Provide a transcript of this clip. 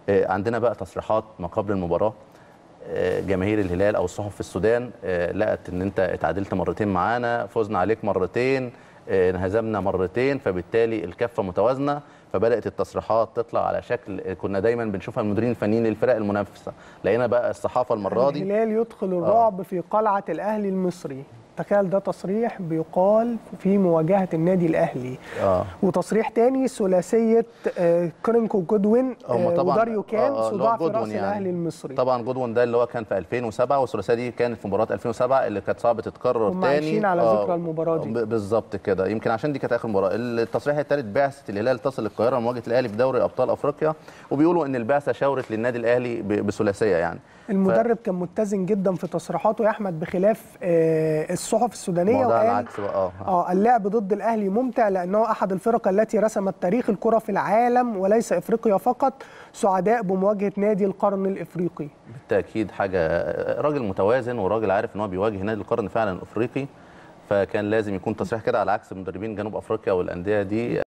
آه، عندنا بقى تصريحات ما قبل المباراه آه، جماهير الهلال او الصحف في السودان آه، لقت ان انت اتعادلت مرتين معانا فزنا عليك مرتين آه، انهزمنا مرتين فبالتالي الكفه متوازنه فبدات التصريحات تطلع على شكل آه، كنا دايما بنشوفها المديرين الفنيين للفرق المنافسه لقينا بقى الصحافه المره دي الهلال يدخل الرعب في قلعة الأهلي المصري تخيل ده تصريح بيقال في مواجهة النادي الأهلي اه وتصريح تاني ثلاثية آه، كرينكو جودوين هم آه، طبعا وداريو كان آه، آه، اللي هو صداع في جودوين رأس الأهلي المصري طبعا جودوين ده اللي هو كان في 2007 والثلاثيه دي كانت في مباراه 2007 اللي كانت صعبه تتكرر هم تاني عايشين على آه، ذكرى المباراة دي. ب- بالظبط كده يمكن عشان دي كانت اخر مباراه التصريح الثالث بعثه الهلال تصل القاهره لمواجهه الاهلي في دوري ابطال افريقيا وبيقولوا ان البعثه شاورت للنادي الاهلي ب- بثلاثيه يعني المدرب كان متزن جدا في تصريحاته يا احمد بخلاف آه، الصحف السودانيه ما ده وقال العكس بقى اه اه اللعب ضد الاهلي ممتع لانه احد الفرق التي رسمت تاريخ الكره في العالم وليس افريقيا فقط سعداء بمواجهه نادي القرن الافريقي بالتاكيد حاجه راجل متوازن وراجل عارف ان هو بيواجه نادي القرن فعلا الافريقي فكان لازم يكون تصريح كده على عكس مدربين جنوب افريقيا والانديه دي